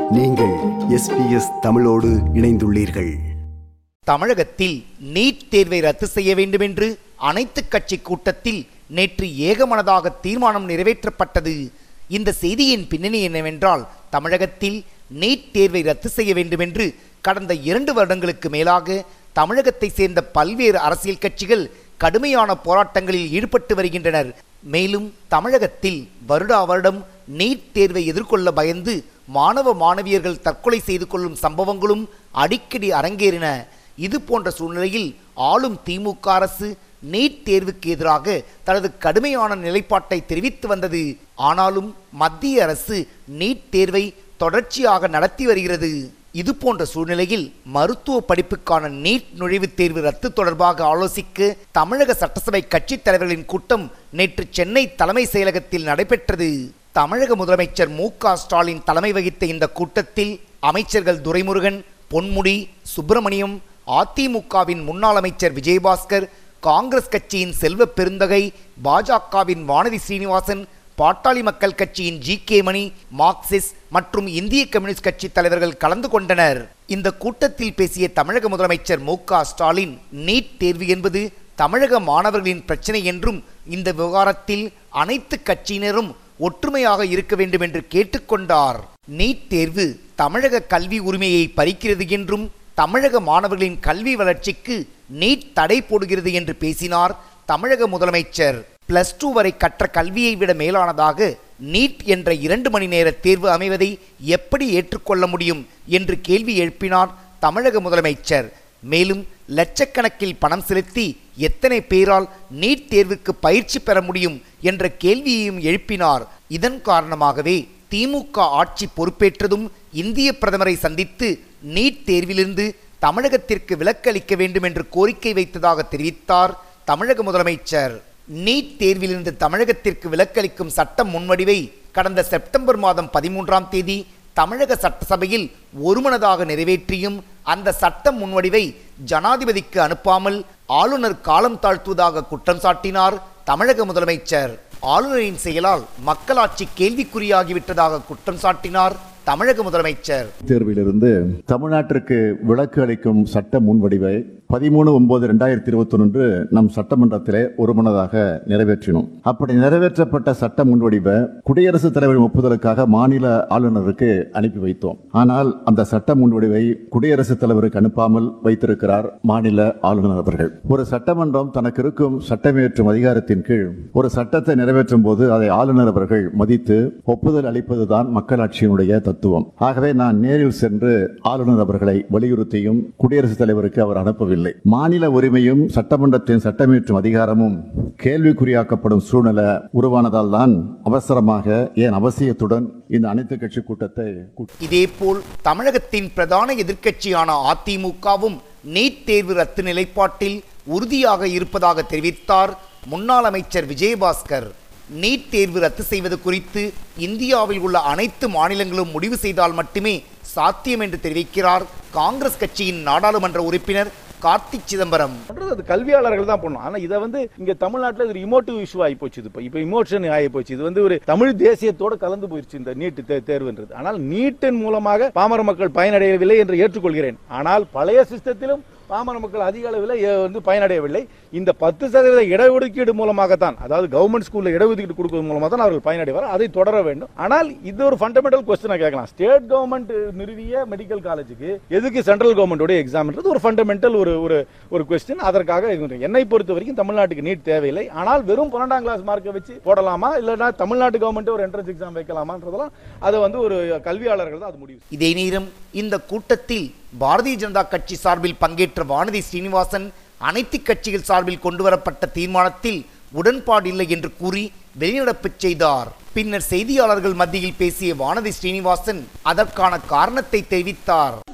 நீங்கள் எஸ்பிஎஸ் தமிழோடு இணைந்துள்ளீர்கள் தமிழகத்தில் நீட் தேர்வை ரத்து செய்ய வேண்டும் என்று அனைத்து கட்சி கூட்டத்தில் நேற்று ஏகமனதாக தீர்மானம் நிறைவேற்றப்பட்டது இந்த செய்தியின் பின்னணி என்னவென்றால் தமிழகத்தில் நீட் தேர்வை ரத்து செய்ய வேண்டும் என்று கடந்த இரண்டு வருடங்களுக்கு மேலாக தமிழகத்தை சேர்ந்த பல்வேறு அரசியல் கட்சிகள் கடுமையான போராட்டங்களில் ஈடுபட்டு வருகின்றனர் மேலும் தமிழகத்தில் வருடா வருடம் நீட் தேர்வை எதிர்கொள்ள பயந்து மாணவ மாணவியர்கள் தற்கொலை செய்து கொள்ளும் சம்பவங்களும் அடிக்கடி அரங்கேறின இது போன்ற சூழ்நிலையில் ஆளும் திமுக அரசு நீட் தேர்வுக்கு எதிராக தனது கடுமையான நிலைப்பாட்டை தெரிவித்து வந்தது ஆனாலும் மத்திய அரசு நீட் தேர்வை தொடர்ச்சியாக நடத்தி வருகிறது இது போன்ற சூழ்நிலையில் மருத்துவ படிப்புக்கான நீட் நுழைவுத் தேர்வு ரத்து தொடர்பாக ஆலோசிக்க தமிழக சட்டசபை கட்சித் தலைவர்களின் கூட்டம் நேற்று சென்னை தலைமை செயலகத்தில் நடைபெற்றது தமிழக முதலமைச்சர் மு க ஸ்டாலின் தலைமை வகித்த இந்த கூட்டத்தில் அமைச்சர்கள் துரைமுருகன் பொன்முடி சுப்பிரமணியம் அதிமுகவின் முன்னாள் அமைச்சர் விஜயபாஸ்கர் காங்கிரஸ் கட்சியின் செல்வ பெருந்தகை பாஜகவின் வானதி சீனிவாசன் பாட்டாளி மக்கள் கட்சியின் ஜி கே மணி மார்க்சிஸ்ட் மற்றும் இந்திய கம்யூனிஸ்ட் கட்சி தலைவர்கள் கலந்து கொண்டனர் இந்த கூட்டத்தில் பேசிய தமிழக முதலமைச்சர் மு க ஸ்டாலின் நீட் தேர்வு என்பது தமிழக மாணவர்களின் பிரச்சனை என்றும் இந்த விவகாரத்தில் அனைத்து கட்சியினரும் ஒற்றுமையாக இருக்க வேண்டும் என்று கேட்டுக்கொண்டார் நீட் தேர்வு தமிழக கல்வி உரிமையை பறிக்கிறது என்றும் தமிழக மாணவர்களின் கல்வி வளர்ச்சிக்கு நீட் தடை போடுகிறது என்று பேசினார் தமிழக முதலமைச்சர் பிளஸ் டூ வரை கற்ற கல்வியை விட மேலானதாக நீட் என்ற இரண்டு மணி நேர தேர்வு அமைவதை எப்படி ஏற்றுக்கொள்ள முடியும் என்று கேள்வி எழுப்பினார் தமிழக முதலமைச்சர் மேலும் லட்சக்கணக்கில் பணம் செலுத்தி எத்தனை பேரால் நீட் தேர்வுக்கு பயிற்சி பெற முடியும் என்ற கேள்வியையும் எழுப்பினார் இதன் காரணமாகவே திமுக ஆட்சி பொறுப்பேற்றதும் இந்திய பிரதமரை சந்தித்து நீட் தேர்விலிருந்து தமிழகத்திற்கு விலக்களிக்க வேண்டும் என்று கோரிக்கை வைத்ததாக தெரிவித்தார் தமிழக முதலமைச்சர் நீட் தேர்விலிருந்து தமிழகத்திற்கு விலக்களிக்கும் சட்ட முன்வடிவை கடந்த செப்டம்பர் மாதம் பதிமூன்றாம் தேதி தமிழக சட்டசபையில் ஒருமனதாக நிறைவேற்றியும் அந்த சட்ட முன்வடிவை ஜனாதிபதிக்கு அனுப்பாமல் ஆளுநர் காலம் தாழ்த்துவதாக குற்றம் சாட்டினார் தமிழக முதலமைச்சர் ஆளுநரின் செயலால் மக்களாட்சி கேள்விக்குறியாகிவிட்டதாக குற்றம் சாட்டினார் தமிழக முதலமைச்சர் தேர்விலிருந்து தமிழ்நாட்டிற்கு விலக்கு அளிக்கும் சட்ட முன்வடிவை பதிமூணு ஒன்பது ரெண்டாயிரத்தி இருபத்தி ஒன்று நம் சட்டமன்றத்திலே ஒருமனதாக நிறைவேற்றினோம் அப்படி நிறைவேற்றப்பட்ட சட்ட முன்வடிவை குடியரசுத் தலைவரின் ஒப்புதலுக்காக மாநில ஆளுநருக்கு அனுப்பி வைத்தோம் ஆனால் அந்த சட்ட முன்வடிவை குடியரசுத் தலைவருக்கு அனுப்பாமல் வைத்திருக்கிறார் மாநில ஆளுநர் அவர்கள் ஒரு சட்டமன்றம் தனக்கு இருக்கும் சட்டமியற்றும் அதிகாரத்தின் கீழ் ஒரு சட்டத்தை நிறைவேற்றும் போது அதை ஆளுநர் அவர்கள் மதித்து ஒப்புதல் அளிப்பதுதான் மக்களாட்சியினுடைய தத்துவம் ஆகவே நான் நேரில் சென்று ஆளுநர் அவர்களை வலியுறுத்தியும் குடியரசுத் தலைவருக்கு அவர் அனுப்பவில்லை மாநில உரிமையும் சட்டமன்றத்தின் சட்டமியற்றும் அதிகாரமும் கேள்விக்குறியாக்கப்படும் சூழ்நிலை உருவானதால் தான் அவசரமாக ஏன் அவசியத்துடன் இந்த அனைத்து கட்சி கூட்டத்தை கூட்டி- இதேபோல் தமிழகத்தின் பிரதான எதிர்க்கட்சியான அதிமுகவும் நீட் தேர்வு ரத்து நிலைப்பாட்டில் உறுதியாக இருப்பதாக தெரிவித்தார் முன்னாள் அமைச்சர் விஜயபாஸ்கர் நீட் தேர்வு ரத்து செய்வது குறித்து இந்தியாவில் உள்ள அனைத்து மாநிலங்களும் முடிவு செய்தால் மட்டுமே சாத்தியம் என்று தெரிவிக்கிறார் காங்கிரஸ் கட்சியின் நாடாளுமன்ற உறுப்பினர் கார்த்திக் சிதம்பரம் பண்றது அது கல்வியாளர்கள் தான் பண்ணும் ஆனா இதை வந்து இங்க தமிழ்நாட்டுல இது இமோட்டிவ் இஷ்யூ ஆகி போச்சு இது இப்போ இப்போ இமோஷன் ஆகி போச்சு இது வந்து ஒரு தமிழ் தேசியத்தோட கலந்து போயிருச்சு இந்த நீட் தே- தேர்வுன்றது ஆனால் நீட்டின் மூலமாக பாமர மக்கள் பயனடையவில்லை என்று ஏற்றுக்கொள்கிறேன் ஆனால் பழைய சிஸ்டத்திலும் பாமர மக்கள் அதிக அளவில் ஏ- வந்து பயனடையவில்லை இந்த பத்து சதவீத இடஒதுக்கீடு மூலமாகத்தான் அதாவது கவர்மெண்ட் ஸ்கூல்ல இடஒதுக்கீடு கொடுப்பது மூலமாக தான் அவர்கள் பயனடைவார் அதை தொடர வேண்டும் ஆனால் இது ஒரு ஃபண்டமெண்டல் கொஸ்டினை கேட்கலாம் ஸ்டேட் கவர்மெண்ட் நிறுவிய மெடிக்கல் காலேஜுக்கு எதுக்கு சென்ட்ரல் கவர்மெண்டோட எக்ஸாம்ன்றது ஒரு ஃபண்டமெண்டல் ஒரு ஒரு ஒரு கொஸ்டின் அதற்காக இது- என்னை பொறுத்த வரைக்கும் தமிழ்நாட்டுக்கு நீட் தேவையில்லை ஆனால் வெறும் பன்னெண்டாம் கிளாஸ் மார்க்கை வச்சு போடலாமா இல்லைன்னா தமிழ்நாட்டு கவர்மெண்ட் ஒரு என்ட்ரன்ஸ் எக்ஸாம் வைக்கலாமான்றதெல்லாம் அதை வந்து ஒரு கல்வியாளர்கள் தான் அது முடிவு செய்யணும். இதே நேரம் இந்த கூட்டத்தில் பாரதிய ஜனதா கட்சி சார்பில் பங்கேற்ற வானதி ஸ்ரீனிவாசன் அனைத்து கட்சிகள் சார்பில் கொண்டுவரப்பட்ட தீர்மானத்தில் உடன்பாடில்லை என்று கூறி வெளிநடப்பு செய்தார் பின்னர் செய்தியாளர்கள் மத்தியில் பேசிய வானதி ஸ்ரீனிவாசன் அதற்கான காரணத்தை தெரிவித்தார்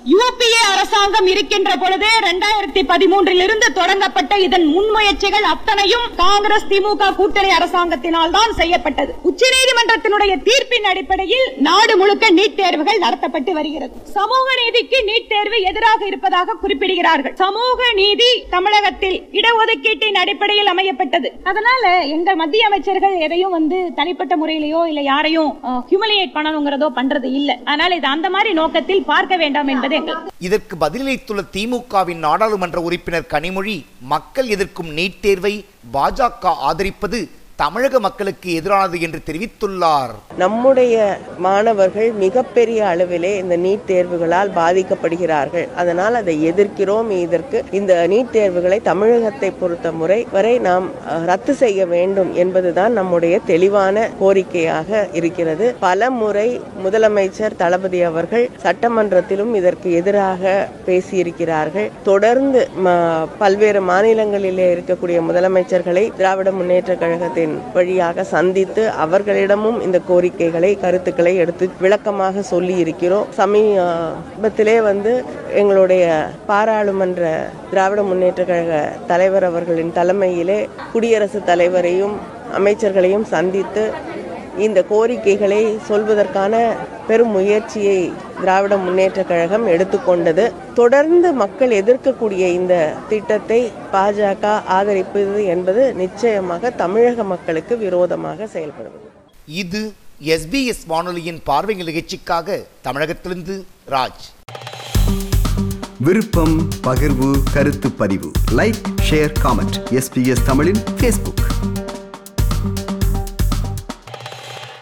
யூபிஏ அரசாங்கம் இருக்கின்ற பொழுது இரண்டாயிரத்தி பதிமூன்றில் இருந்து தொடங்கப்பட்ட இதன் முன்முயற்சிகள் அத்தனையும் காங்கிரஸ் திமுக கூட்டணி அரசாங்கத்தினால் தான் செய்யப்பட்டது உச்சநீதிமன்றத்தினுடைய தீர்ப்பின் அடிப்படையில் நாடு முழுக்க நீட் தேர்வுகள் நடத்தப்பட்டு வருகிறது சமூக நீதிக்கு நீட் தேர்வு எதிராக இருப்பதாக குறிப்பிடுகிறார்கள் சமூக நீதி தமிழகத்தில் இடஒதுக்கீட்டின் அடிப்படையில் அமையப்பட்டது அதனால எங்க மத்திய அமைச்சர்கள் எதையும் வந்து தனிப்பட்ட முறையிலேயோ இல்ல யாரையும் ஹியூமலியேட் பண்ணணுங்கிறதோ பண்றது இல்ல அதனால இது அந்த மாதிரி நோக்கத்தில் பார்க்க வேண்டாம் என்பது எங்கள் இதற்கு பதிலளித்துள்ள திமுகவின் நாடாளுமன்ற உறுப்பினர் கனிமொழி மக்கள் எதிர்க்கும் நீட் தேர்வை பாஜக ஆதரிப்பது தமிழக மக்களுக்கு எதிரானது என்று தெரிவித்துள்ளார் நம்முடைய மாணவர்கள் மிகப்பெரிய அளவிலே இந்த நீட் தேர்வுகளால் பாதிக்கப்படுகிறார்கள் அதனால் அதை எதிர்க்கிறோம் இதற்கு இந்த நீட் தேர்வுகளை தமிழகத்தை பொறுத்த முறை வரை நாம் அஹ், ரத்து செய்ய வேண்டும் என்பதுதான் நம்முடைய தெளிவான கோரிக்கையாக இருக்கிறது பல முறை முதலமைச்சர் தளபதி அவர்கள் சட்டமன்றத்திலும் இதற்கு எதிராக பேசியிருக்கிறார்கள் தொடர்ந்து ம- பல்வேறு மாநிலங்களிலே இருக்கக்கூடிய முதலமைச்சர்களை திராவிட முன்னேற்ற கழகத்தின் வழியாக சந்தித்து அவர்களிடமும் இந்த கோரிக்கைகளை கருத்துக்களை எடுத்து விளக்கமாக சொல்லி இருக்கிறோம் சமீபத்திலே வந்து எங்களுடைய பாராளுமன்ற திராவிட முன்னேற்ற கழக தலைவர் அவர்களின் தலைமையிலே குடியரசுத் தலைவரையும் அமைச்சர்களையும் சந்தித்து இந்த கோரிக்கைகளை சொல்வதற்கான பெரும் முயற்சியை திராவிட முன்னேற்ற கழகம் எடுத்துக்கொண்டது தொடர்ந்து மக்கள் எதிர்க்கக்கூடிய இந்த திட்டத்தை பாஜக ஆதரிப்பது என்பது நிச்சயமாக தமிழக மக்களுக்கு விரோதமாக செயல்படுவது இது எஸ்பிஎஸ் வானொலியின் பார்வை நிகழ்ச்சிக்காக தமிழகத்திலிருந்து ராஜ் விருப்பம் பகிர்வு கருத்து பதிவு லைக் ஷேர் காமெண்ட் எஸ்பிஎஸ் தமிழின் ஃபேஸ்புக்